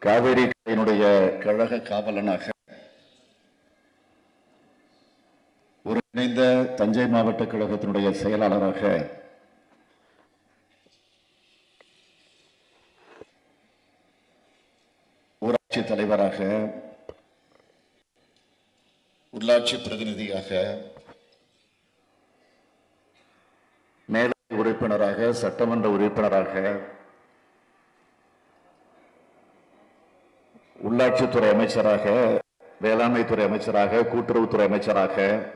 காவேரி கரையினுடைய கழக காவலனாக ஒருங்கிணைந்த தஞ்சை மாவட்ட கழகத்தினுடைய செயலாளராக ஊராட்சி தலைவராக உள்ளாட்சி பிரதிநிதியாக மேல உறுப்பினராக சட்டமன்ற உறுப்பினராக உள்ளாட்சித்துறை அமைச்சராக வேளாண்மைத்துறை அமைச்சராக கூட்டுறவுத்துறை அமைச்சராக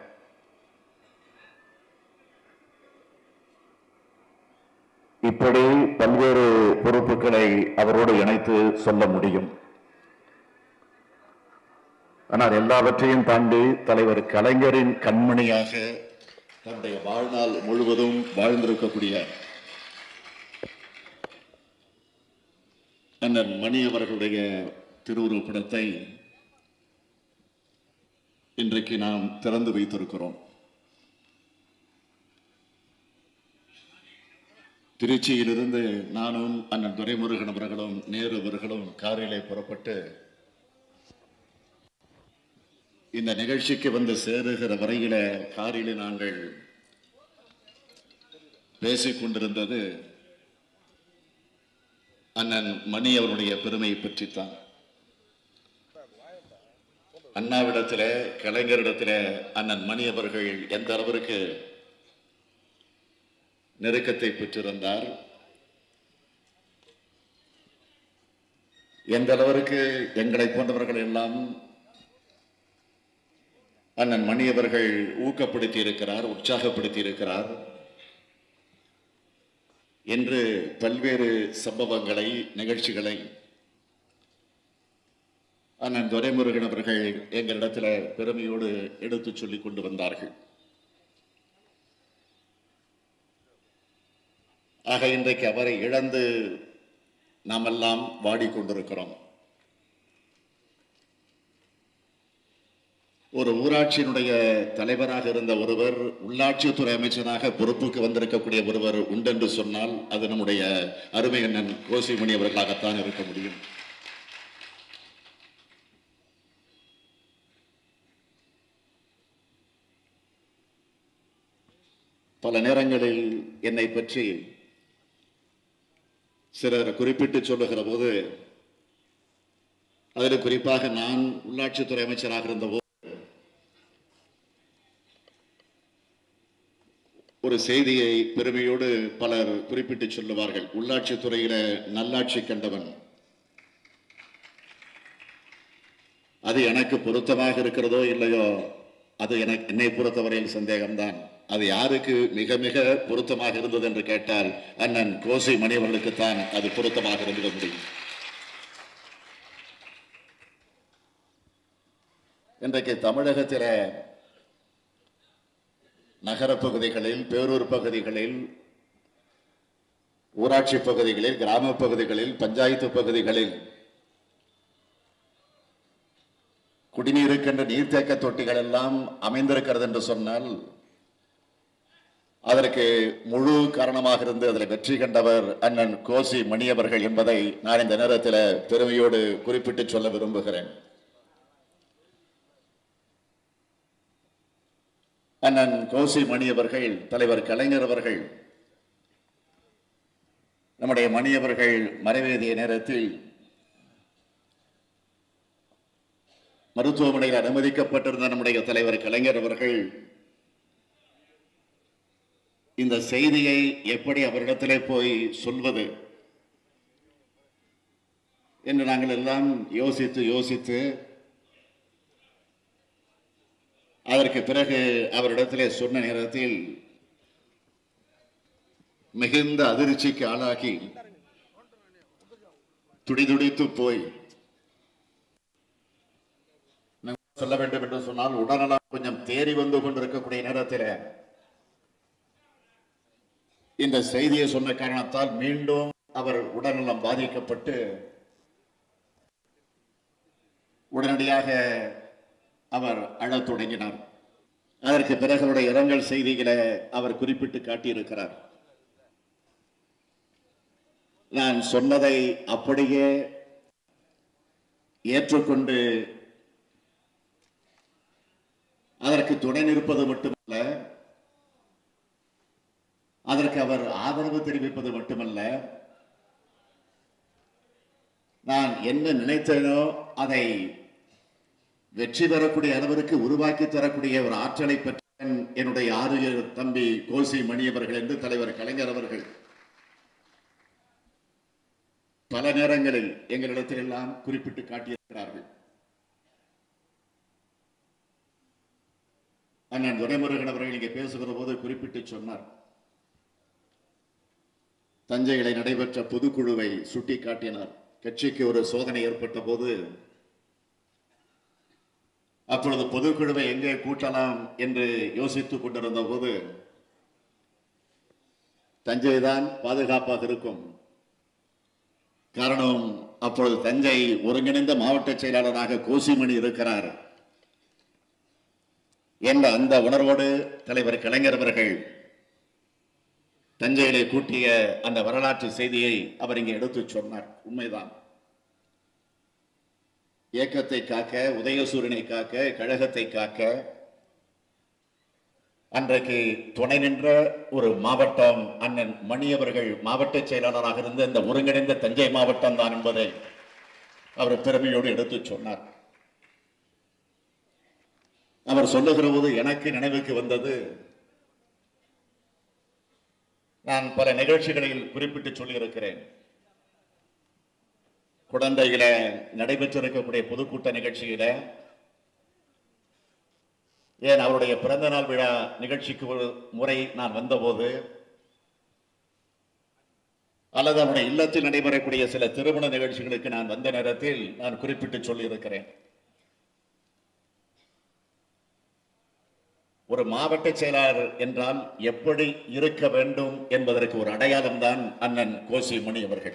இப்படி பல்வேறு பொறுப்புகளை அவரோடு இணைத்து சொல்ல முடியும் ஆனால் எல்லாவற்றையும் தாண்டி தலைவர் கலைஞரின் கண்மணியாக தன்னுடைய வாழ்நாள் முழுவதும் வாழ்ந்திருக்கக்கூடிய அண்ணன் மணி அவர்களுடைய திருவுருவப் படத்தை இன்றைக்கு நாம் திறந்து வைத்திருக்கிறோம் திருச்சியிலிருந்து நானும் அண்ணன் துரைமுருகன் அவர்களும் நேரு அவர்களும் காரிலே புறப்பட்டு இந்த நிகழ்ச்சிக்கு வந்து சேருகிற வரையில காரிலே நாங்கள் பேசிக் கொண்டிருந்தது அண்ணன் மணி அவருடைய பெருமையை பற்றித்தான் அண்ணாவிடத்திலே கலைஞரிடத்திலே அண்ணன் மணி அவர்கள் எந்த அளவிற்கு நெருக்கத்தை பெற்றிருந்தார் எந்த அளவிற்கு எங்களை போன்றவர்கள் எல்லாம் அண்ணன் மணி அவர்கள் ஊக்கப்படுத்தி இருக்கிறார் உற்சாகப்படுத்தி இருக்கிறார் என்று பல்வேறு சம்பவங்களை நிகழ்ச்சிகளை அண்ணன் துரைமுருகன் அவர்கள் எங்களிடத்தில் பெருமையோடு எடுத்துச் சொல்லிக் கொண்டு வந்தார்கள் ஆக இன்றைக்கு அவரை இழந்து நாமெல்லாம் வாடிக்கொண்டிருக்கிறோம் ஒரு ஊராட்சியினுடைய தலைவராக இருந்த ஒருவர் உள்ளாட்சித்துறை அமைச்சராக பொறுப்புக்கு வந்திருக்கக்கூடிய ஒருவர் உண்டென்று சொன்னால் அது நம்முடைய அருமை அண்ணன் கோசிமணி அவர்களாகத்தான் இருக்க முடியும் பல நேரங்களில் என்னை பற்றி சிலர் குறிப்பிட்டு சொல்லுகிற போது அதில் குறிப்பாக நான் உள்ளாட்சித்துறை அமைச்சராக இருந்தபோது ஒரு செய்தியை பெருமையோடு பலர் குறிப்பிட்டு சொல்லுவார்கள் உள்ளாட்சி துறையில நல்லாட்சி கண்டவன் அது எனக்கு பொருத்தமாக இருக்கிறதோ இல்லையோ அது எனக்கு என்னை பொறுத்தவரையில் சந்தேகம்தான் அது யாருக்கு மிக மிக பொருத்தமாக இருந்தது என்று கேட்டால் அண்ணன் கோசை மணி அவர்களுக்குத்தான் அது பொருத்தமாக இருந்திட முடியும் இன்றைக்கு தமிழகத்தில நகரப் பகுதிகளில் பேரூர் பகுதிகளில் ஊராட்சி பகுதிகளில் கிராம பகுதிகளில் பஞ்சாயத்து பகுதிகளில் குடிநீருக்கென்ற நீர்த்தேக்க தொட்டிகள் எல்லாம் அமைந்திருக்கிறது என்று சொன்னால் அதற்கு முழு காரணமாக இருந்து அதில் வெற்றி கண்டவர் அண்ணன் கோசி மணி அவர்கள் என்பதை நான் இந்த நேரத்தில் பெருமையோடு குறிப்பிட்டு சொல்ல விரும்புகிறேன் அண்ணன் கோசி மணி அவர்கள் தலைவர் கலைஞர் அவர்கள் நம்முடைய மணி அவர்கள் மறைவேதிய நேரத்தில் மருத்துவமனையில் அனுமதிக்கப்பட்டிருந்த நம்முடைய தலைவர் கலைஞர் அவர்கள் இந்த செய்தியை எப்படி அவரிடத்திலே போய் சொல்வது என்று நாங்கள் எல்லாம் யோசித்து யோசித்து அதற்கு பிறகு அவரிடத்திலே சொன்ன நேரத்தில் மிகுந்த அதிர்ச்சிக்கு ஆளாகி துடிதுடித்து போய் சொல்ல வேண்டும் என்று சொன்னால் உடனெல்லாம் கொஞ்சம் தேறி வந்து கொண்டிருக்கக்கூடிய நேரத்தில் இந்த செய்தியை சொன்ன காரணத்தால் மீண்டும் அவர் உடல்நலம் பாதிக்கப்பட்டு உடனடியாக அவர் அழத் தொடங்கினார் அதற்கு பிறகு அவருடைய இரங்கல் செய்திகளை அவர் குறிப்பிட்டு காட்டியிருக்கிறார் நான் சொன்னதை அப்படியே ஏற்றுக்கொண்டு அதற்கு துணை நிற்பது மட்டுமல்ல அதற்கு அவர் ஆதரவு தெரிவிப்பது மட்டுமல்ல நான் என்ன நினைத்தேனோ அதை வெற்றி பெறக்கூடிய அளவிற்கு உருவாக்கி தரக்கூடிய ஒரு ஆற்றலை பெற்றேன் என்னுடைய ஆறுயர் தம்பி கோசி மணி அவர்கள் என்று தலைவர் கலைஞர் அவர்கள் பல நேரங்களில் எங்களிடத்தில் எல்லாம் குறிப்பிட்டு காட்டியிருக்கிறார்கள் அண்ணன் துரைமுருகன் அவர்கள் இங்கே பேசுகிற போது குறிப்பிட்டு சொன்னார் தஞ்சையிலே நடைபெற்ற பொதுக்குழுவை சுட்டிக்காட்டினார் கட்சிக்கு ஒரு சோதனை ஏற்பட்ட போது அப்பொழுது பொதுக்குழுவை எங்கே கூட்டலாம் என்று யோசித்துக் கொண்டிருந்த போது தஞ்சை தான் பாதுகாப்பாக இருக்கும் காரணம் அப்பொழுது தஞ்சை ஒருங்கிணைந்த மாவட்ட செயலாளராக கோசிமணி இருக்கிறார் என்ற அந்த உணர்வோடு தலைவர் கலைஞர் அவர்கள் தஞ்சையிலே கூட்டிய அந்த வரலாற்று செய்தியை அவர் இங்கே எடுத்துச் சொன்னார் உண்மைதான் இயக்கத்தை காக்க உதயசூரனை காக்க கழகத்தை காக்க அன்றைக்கு துணை நின்ற ஒரு மாவட்டம் அண்ணன் மணி அவர்கள் மாவட்ட செயலாளராக இருந்த இந்த ஒருங்கிணைந்த தஞ்சை மாவட்டம் தான் என்பதை அவர் பெருமையோடு எடுத்துச் சொன்னார் அவர் சொல்லுகிற போது எனக்கு நினைவுக்கு வந்தது நான் பல நிகழ்ச்சிகளில் குறிப்பிட்டு சொல்லியிருக்கிறேன் குடந்தையில நடைபெற்றிருக்கக்கூடிய பொதுக்கூட்ட நிகழ்ச்சியில ஏன் அவருடைய பிறந்த நாள் விழா நிகழ்ச்சிக்கு ஒரு முறை நான் வந்தபோது அல்லது அவருடைய இல்லத்தில் நடைபெறக்கூடிய சில திருமண நிகழ்ச்சிகளுக்கு நான் வந்த நேரத்தில் நான் குறிப்பிட்டு சொல்லியிருக்கிறேன் ஒரு மாவட்ட செயலாளர் என்றால் எப்படி இருக்க வேண்டும் என்பதற்கு ஒரு அடையாளம் தான் அண்ணன் கோசி மணி அவர்கள்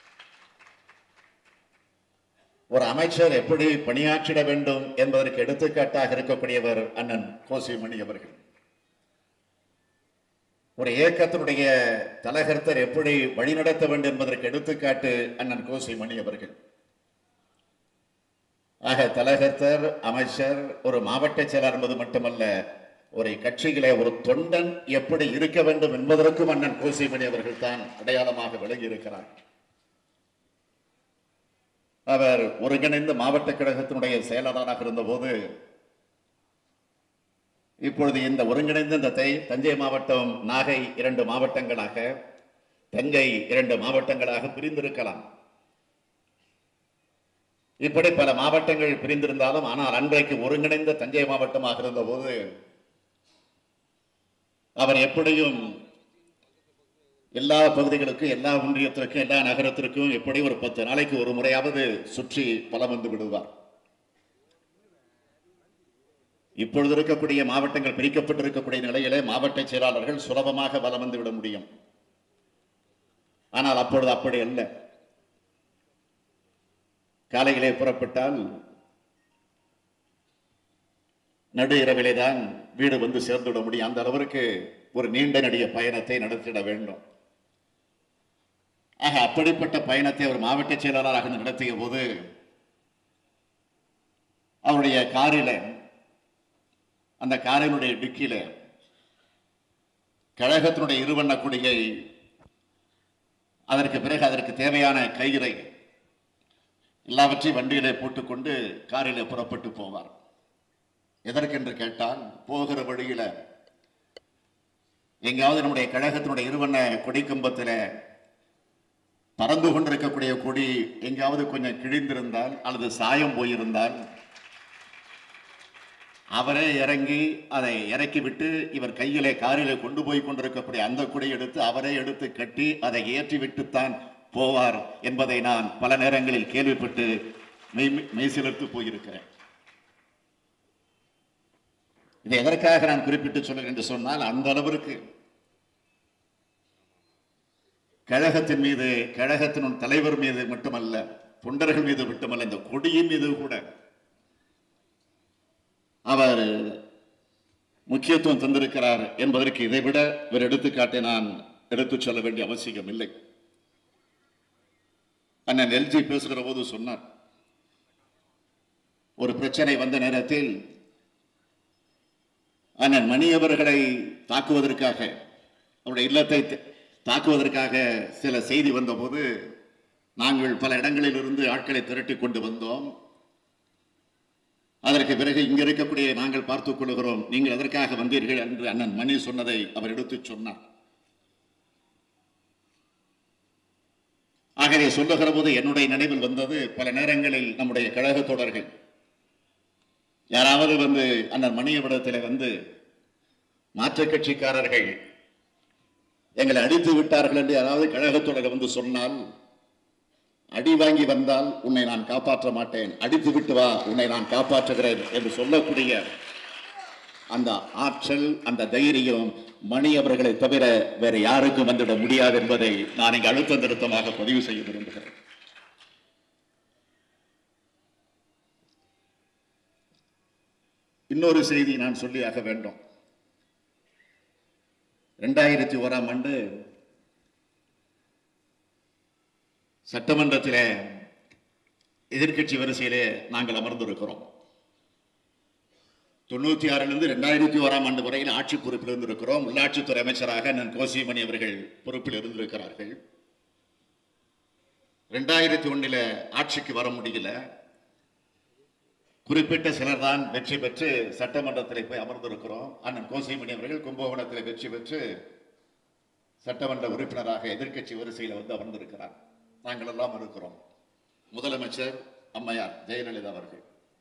ஒரு அமைச்சர் எப்படி பணியாற்றிட வேண்டும் என்பதற்கு எடுத்துக்காட்டாக இருக்கக்கூடியவர் அண்ணன் கோசி மணி அவர்கள் ஒரு இயக்கத்தினுடைய தலகர்த்தர் எப்படி வழிநடத்த வேண்டும் என்பதற்கு எடுத்துக்காட்டு அண்ணன் கோசி மணி அவர்கள் ஆக தலகர்த்தர் அமைச்சர் ஒரு மாவட்ட செயலாளர் என்பது மட்டுமல்ல ஒரு கட்சியிலே ஒரு தொண்டன் எப்படி இருக்க வேண்டும் என்பதற்கும் அண்ணன் கோசிமணி அவர்கள் தான் அடையாளமாக விளங்கி இருக்கிறார் அவர் ஒருங்கிணைந்த மாவட்ட கழகத்தினுடைய செயலாளராக இருந்தபோது இப்பொழுது இந்த ஒருங்கிணைந்த இந்த தை- தஞ்சை மாவட்டம் நாகை இரண்டு மாவட்டங்களாக தங்கை இரண்டு மாவட்டங்களாக பிரிந்திருக்கலாம் இப்படி பல மாவட்டங்கள் பிரிந்திருந்தாலும் ஆனால் அன்றைக்கு ஒருங்கிணைந்த தஞ்சை மாவட்டமாக இருந்தபோது அவர் எப்படியும் எல்லா பகுதிகளுக்கும் எல்லா ஒன்றியத்திற்கும் எல்லா நகரத்திற்கும் எப்படி ஒரு பத்து நாளைக்கு ஒரு முறையாவது சுற்றி பலம் வந்து விடுவார் இப்பொழுது இருக்கக்கூடிய மாவட்டங்கள் பிரிக்கப்பட்டிருக்கக்கூடிய நிலையிலே மாவட்ட செயலாளர்கள் சுலபமாக வலம் வந்து விட முடியும் ஆனால் அப்பொழுது அப்படி அல்ல காலையிலே புறப்பட்டால் நடு இரவிலே தான் வீடு வந்து சேர்ந்துவிட முடியும் அந்த அளவிற்கு ஒரு நீண்ட நெடிய பயணத்தை நடத்திட வேண்டும் ஆக அப்படிப்பட்ட பயணத்தை அவர் மாவட்ட செயலாளராக நடத்திய போது அவருடைய காரில அந்த காரினுடைய டிக்கில கழகத்தினுடைய இருவண்ண கொடியை அதற்கு பிறகு அதற்கு தேவையான கயிறை எல்லாவற்றையும் வண்டியிலே போட்டுக்கொண்டு காரிலே புறப்பட்டு போவார் எதற்கென்று கேட்டால் போகிற வழியில எங்காவது நம்முடைய கழகத்தினுடைய இருவண்ண கொடிக்கம்பத்தில் பறந்து கொண்டிருக்கக்கூடிய கொடி எங்காவது கொஞ்சம் கிழிந்திருந்தால் அல்லது சாயம் போயிருந்தால் அவரே இறங்கி அதை இறக்கி விட்டு இவர் கையிலே காரிலே கொண்டு போய் கொண்டிருக்கக்கூடிய அந்த கொடியை எடுத்து அவரே எடுத்து கட்டி அதை ஏற்றி விட்டுத்தான் போவார் என்பதை நான் பல நேரங்களில் கேள்விப்பட்டு மெய் மெய்சிலிர்த்து போயிருக்கிறேன் இதை எதற்காக நான் குறிப்பிட்டு சொல்லுகிறேன் என்று சொன்னால் அந்த அளவிற்கு கழகத்தின் மீது கழகத்தின் தலைவர் மீது மட்டுமல்ல தொண்டர்கள் மீது மட்டுமல்ல இந்த கொடியின் மீது கூட அவர் முக்கியத்துவம் தந்திருக்கிறார் என்பதற்கு இதைவிட ஒரு எடுத்துக்காட்டை நான் எடுத்துச் சொல்ல வேண்டிய அவசியம் இல்லை அண்ணன் எல்ஜி பேசுகிற போது சொன்னார் ஒரு பிரச்சனை வந்த நேரத்தில் அண்ணன் மணி அவர்களை தாக்குவதற்காக அவருடைய இல்லத்தை த- தாக்குவதற்காக சில செய்தி வந்தபோது நாங்கள் பல இடங்களில் இருந்து ஆட்களை திரட்டி கொண்டு வந்தோம் அதற்கு பிறகு இங்க இருக்கக்கூடிய நாங்கள் பார்த்துக் கொள்கிறோம் நீங்கள் எதற்காக வந்தீர்கள் என்று அண்ணன் மணி சொன்னதை அவர் எடுத்துச் சொன்னார் ஆகவே சொல்லுகிற போது என்னுடைய நினைவில் வந்தது பல நேரங்களில் நம்முடைய கழக தொடர்கள் யாராவது வந்து அண்ணன் மணியவிடத்தில் வந்து மாற்றுக் கட்சிக்காரர்கள் எங்களை அடித்து விட்டார்கள் என்று யாராவது கழகத்தொடர் வந்து சொன்னால் அடி வாங்கி வந்தால் உன்னை நான் காப்பாற்ற மாட்டேன் அடித்து விட்டு வா உன்னை நான் காப்பாற்றுகிறேன் என்று சொல்லக்கூடிய அந்த ஆற்றல் அந்த தைரியம் மணி அவர்களை தவிர வேற யாருக்கும் வந்துட முடியாது என்பதை நான் இங்கு அழுத்த திருத்தமாக பதிவு செய்ய விரும்புகிறேன் இன்னொரு செய்தி நான் சொல்லியாக வேண்டும் இரண்டாயிரத்தி ஓராம் ஆண்டு சட்டமன்றத்திலே எதிர்க்கட்சி வரிசையிலே நாங்கள் அமர்ந்திருக்கிறோம் தொண்ணூத்தி ஆறிலிருந்து ரெண்டாயிரத்தி ஓராம் ஆண்டு வரையில் ஆட்சி பொறுப்பில் இருந்திருக்கிறோம் உள்ளாட்சித்துறை அமைச்சராக நான் கோசிமணி அவர்கள் பொறுப்பில் இருந்திருக்கிறார்கள் ரெண்டாயிரத்தி ஒண்ணுல ஆட்சிக்கு வர முடியல குறிப்பிட்ட சிலர் தான் வெற்றி பெற்று சட்டமன்றத்தில் போய் அமர்ந்திருக்கிறோம் அண்ணன் கோசிமணி அவர்கள் கும்பகோணத்தில் வெற்றி பெற்று சட்டமன்ற உறுப்பினராக எதிர்க்கட்சி வரிசையில் வந்து அமர்ந்திருக்கிறார் நாங்கள் எல்லாம் இருக்கிறோம் முதலமைச்சர் அம்மையார் ஜெயலலிதா அவர்கள்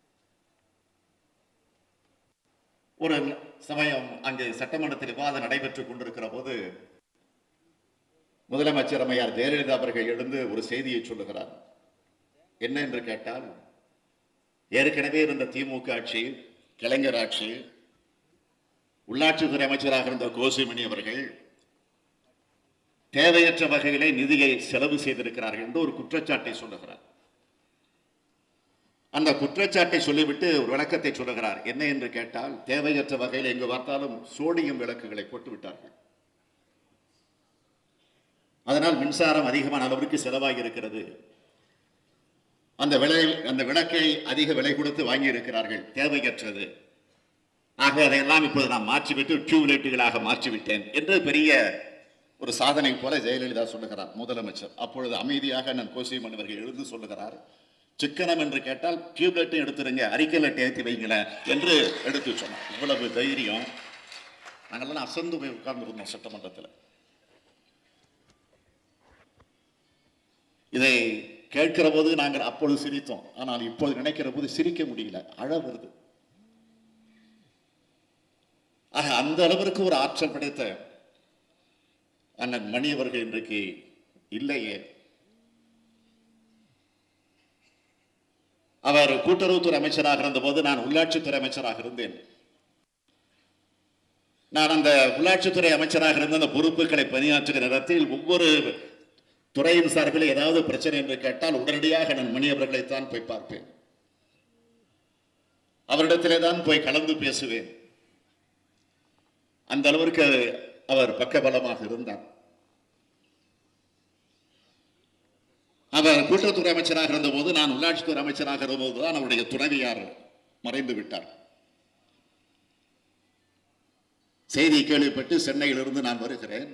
ஒரு சமயம் அங்கு சட்டமன்றத்தில் விவாதம் நடைபெற்றுக் கொண்டிருக்கிற போது முதலமைச்சர் அம்மையார் ஜெயலலிதா அவர்கள் எழுந்து ஒரு செய்தியை சொல்லுகிறார் என்ன என்று கேட்டால் ஏற்கனவே இருந்த திமுக ஆட்சி கலைஞர் ஆட்சி உள்ளாட்சித்துறை அமைச்சராக இருந்த கோசிமணி அவர்கள் தேவையற்ற வகையிலே நிதியை செலவு செய்திருக்கிறார்கள் என்று ஒரு குற்றச்சாட்டை சொல்லுகிறார் அந்த குற்றச்சாட்டை சொல்லிவிட்டு ஒரு விளக்கத்தை சொல்லுகிறார் என்ன என்று கேட்டால் தேவையற்ற வகையில் எங்கு பார்த்தாலும் சோடியம் விளக்குகளை போட்டு விட்டார்கள் அதனால் மின்சாரம் அதிகமான அளவிற்கு செலவாகி இருக்கிறது அந்த விலை அந்த விளக்கை அதிக விலை கொடுத்து வாங்கி இருக்கிறார்கள் தேவையற்றது ஆக அதையெல்லாம் இப்போது நான் மாற்றிவிட்டு டியூப்லைட்டுகளாக மாற்றிவிட்டேன் என்று பெரிய ஒரு சாதனை போல ஜெயலலிதா சொல்லுகிறார் முதலமைச்சர் அப்பொழுது அமைதியாக நான் கோசிமன் அவர்கள் எழுந்து சொல்லுகிறார் சிக்கனம் என்று கேட்டால் டியூப்லைட்டும் எடுத்துருங்க அரிக்கலைட் ஏற்றி வைங்களேன் என்று எடுத்து சொன்னார் இவ்வளவு தைரியம் நாங்கள்லாம் அசந்து போய் உட்கார்ந்துருந்தோம் சட்டமன்றத்தில் இதை கேட்கிற போது நாங்கள் அப்பொழுது சிரித்தோம் ஆனால் இப்போது நினைக்கிற போது சிரிக்க முடியல அழ வருது ஆக அந்த அளவிற்கு ஒரு ஆற்றல் படைத்த அண்ணன் மணி அவர்கள் இன்றைக்கு இல்லையே அவர் கூட்டுறவுத்துறை அமைச்சராக இருந்தபோது நான் உள்ளாட்சித்துறை அமைச்சராக இருந்தேன் நான் அந்த உள்ளாட்சித்துறை அமைச்சராக இருந்த அந்த பொறுப்புகளை பணியாற்றுகிற நேரத்தில் ஒவ்வொரு துறையின் சார்பில் ஏதாவது பிரச்சனை என்று கேட்டால் உடனடியாக நான் மணி அவர்களைத்தான் போய் பார்ப்பேன் அவரிடத்திலே தான் போய் கலந்து பேசுவேன் அந்த அளவிற்கு அவர் பக்கபலமாக இருந்தார் அவர் கூட்டுறவுத்துறை அமைச்சராக இருந்தபோது நான் உள்ளாட்சித்துறை அமைச்சராக இருந்தபோது தான் அவருடைய துணைவியார் மறைந்து விட்டார் செய்தி கேள்விப்பட்டு சென்னையிலிருந்து நான் வருகிறேன்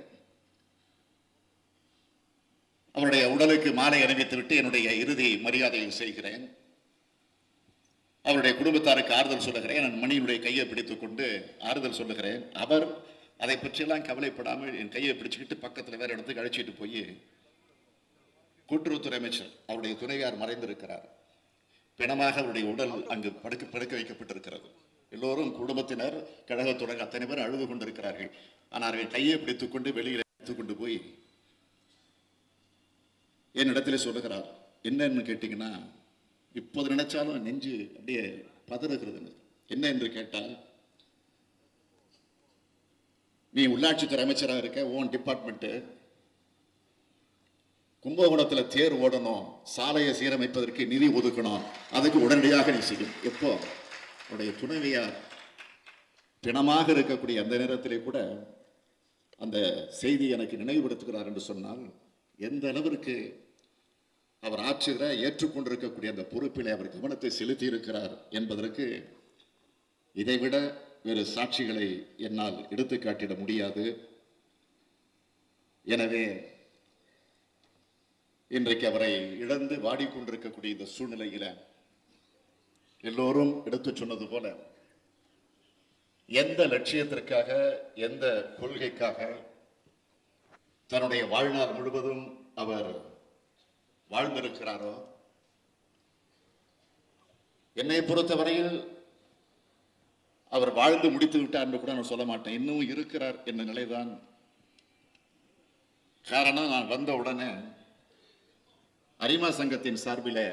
அவருடைய உடலுக்கு மாலை அணிவித்து விட்டு என்னுடைய இறுதி மரியாதையை செய்கிறேன் அவருடைய குடும்பத்தாருக்கு ஆறுதல் சொல்லுகிறேன் என் மணியினுடைய கையை பிடித்துக் கொண்டு ஆறுதல் சொல்லுகிறேன் அவர் அதை பற்றியெல்லாம் கவலைப்படாமல் என் கையை பிடிச்சுக்கிட்டு பக்கத்தில் வேற இடத்துக்கு அழைச்சிட்டு போய் கூட்டுறவுத்துறை அமைச்சர் அவருடைய துணைவியார் மறைந்திருக்கிறார் பிணமாக அவருடைய உடல் அங்கு படுக்க படுக்க வைக்கப்பட்டிருக்கிறது எல்லோரும் குடும்பத்தினர் கழகத்துடன் அத்தனை பேர் அழுது கொண்டிருக்கிறார்கள் ஆனால் அவர்கள் கையை பிடித்துக் கொண்டு வெளியில் எடுத்துக் கொண்டு போய் என்னிடத்துல சொல்லுகிறார் என்னன்னு கேட்டீங்கன்னா இப்போது நினைச்சாலும் நெஞ்சு அப்படியே பதறுகிறது என்ன என்று கேட்டால் நீ உள்ளாட்சித்துறை அமைச்சராக இருக்க உன் டிபார்ட்மெண்ட்டு கும்பகோணத்தில் தேர் ஓடணும் சாலையை சீரமைப்பதற்கு நிதி ஒதுக்கணும் அதுக்கு உடனடியாக நீ செய்யும் எப்போ உடைய துணைவியார் பிணமாக இருக்கக்கூடிய அந்த நேரத்திலே கூட அந்த செய்தி எனக்கு நினைவுபடுத்துகிறார் என்று சொன்னால் எந்த அளவிற்கு அவர் ஆட்சியில ஏற்றுக்கொண்டிருக்கக்கூடிய அந்த பொறுப்பிலே அவர் கவனத்தை செலுத்தி இருக்கிறார் என்பதற்கு இதைவிட வேறு சாட்சிகளை என்னால் எடுத்து காட்டிட முடியாது எனவே இன்றைக்கு அவரை இழந்து வாடிக்கொண்டிருக்கக்கூடிய இந்த சூழ்நிலையில எல்லோரும் எடுத்து சொன்னது போல எந்த லட்சியத்திற்காக எந்த கொள்கைக்காக தன்னுடைய வாழ்நாள் முழுவதும் அவர் வாழ்ந்திருக்கிறாரோ என்னை பொறுத்தவரையில் அவர் வாழ்ந்து முடித்து விட்டார் என்று கூட நான் சொல்ல மாட்டேன் இன்னும் இருக்கிறார் என்ற நிலைதான் காரணம் நான் வந்த உடனே அரிமா சங்கத்தின் சார்பிலே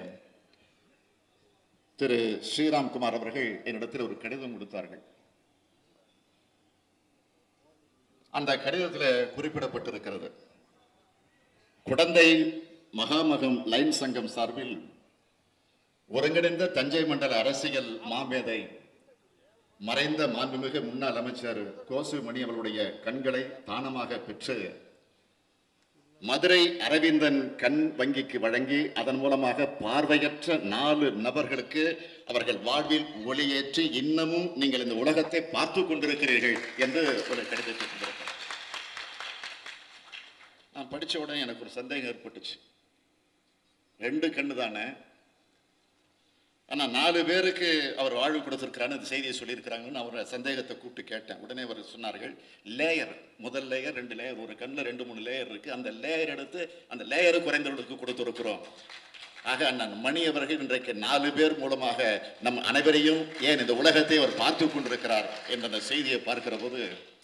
திரு ஸ்ரீராம்குமார் அவர்கள் என்னிடத்தில் ஒரு கடிதம் கொடுத்தார்கள் அந்த கடிதத்தில் குறிப்பிடப்பட்டிருக்கிறது குடந்தை மகாமகம் லைன் சங்கம் சார்பில் ஒருங்கிணைந்த தஞ்சை மண்டல அரசியல் மாமேதை மறைந்த மாண்புமிகு முன்னாள் அமைச்சர் கோசு மணி அவர்களுடைய கண்களை தானமாக பெற்று மதுரை அரவிந்தன் கண் வங்கிக்கு வழங்கி அதன் மூலமாக பார்வையற்ற நாலு நபர்களுக்கு அவர்கள் வாழ்வில் ஒளியேற்றி இன்னமும் நீங்கள் இந்த உலகத்தை பார்த்து கொண்டிருக்கிறீர்கள் என்று ஒரு கடிதத்தை கொடுத்திருக்கிறார். நான் படிச்ச உடனே எனக்கு ஒரு சந்தேகம் ஏற்பட்டுச்சு ரெண்டு கண்ணு தானே ஆனா நாலு பேருக்கு அவர் வாழ்வு கொடுத்திருக்கிறான்னு இந்த செய்தியை சொல்லியிருக்கிறாங்கன்னு அவரை சந்தேகத்தை கூப்பிட்டு கேட்டேன் உடனே அவர் சொன்னார்கள் லேயர் முதல் லேயர் ரெண்டு லேயர் ஒரு கண்ணில் ரெண்டு மூணு லேயர் இருக்கு அந்த லேயர் எடுத்து அந்த லேயர் குறைந்தவர்களுக்கு கொடுத்திருக்கிறோம் ஆக அண்ணன் மணி அவர்கள் இன்றைக்கு நாலு பேர் மூலமாக நம் அனைவரையும் ஏன் இந்த உலகத்தை அவர் பார்த்து கொண்டிருக்கிறார் என்ற அந்த செய்தியை பார்க்கிற போது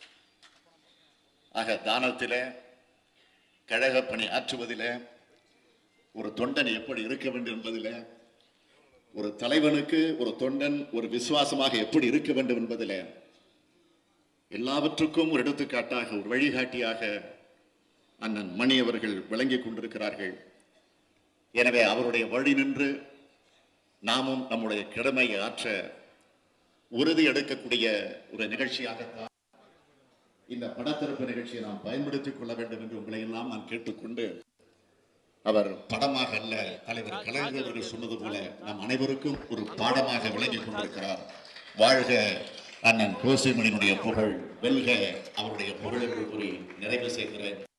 ஆக தானத்திலே கழக பணி ஆற்றுவதிலே ஒரு தொண்டன் எப்படி இருக்க வேண்டும் என்பதிலே ஒரு தலைவனுக்கு ஒரு தொண்டன் ஒரு விசுவாசமாக எப்படி இருக்க வேண்டும் என்பதிலே எல்லாவற்றுக்கும் ஒரு எடுத்துக்காட்டாக ஒரு வழிகாட்டியாக அண்ணன் மணி அவர்கள் விளங்கிக் கொண்டிருக்கிறார்கள் எனவே அவருடைய வழி நின்று நாமும் நம்முடைய கடமையை ஆற்ற உறுதி எடுக்கக்கூடிய ஒரு நிகழ்ச்சியாகத்தான் இந்த படத்திறப்பு நிகழ்ச்சியை நாம் பயன்படுத்திக் கொள்ள வேண்டும் என்று உங்களை எல்லாம் நான் கேட்டுக்கொண்டு அவர் படமாக அல்ல தலைவர் கலைஞர் அவர்கள் சொன்னது போல நம் அனைவருக்கும் ஒரு பாடமாக விளங்கிக் கொண்டிருக்கிறார் வாழ்க அண்ணன் கோசிமணியினுடைய புகழ் வெல்க அவருடைய புகழ் என்று கூறி நிறைவு செய்கிறேன்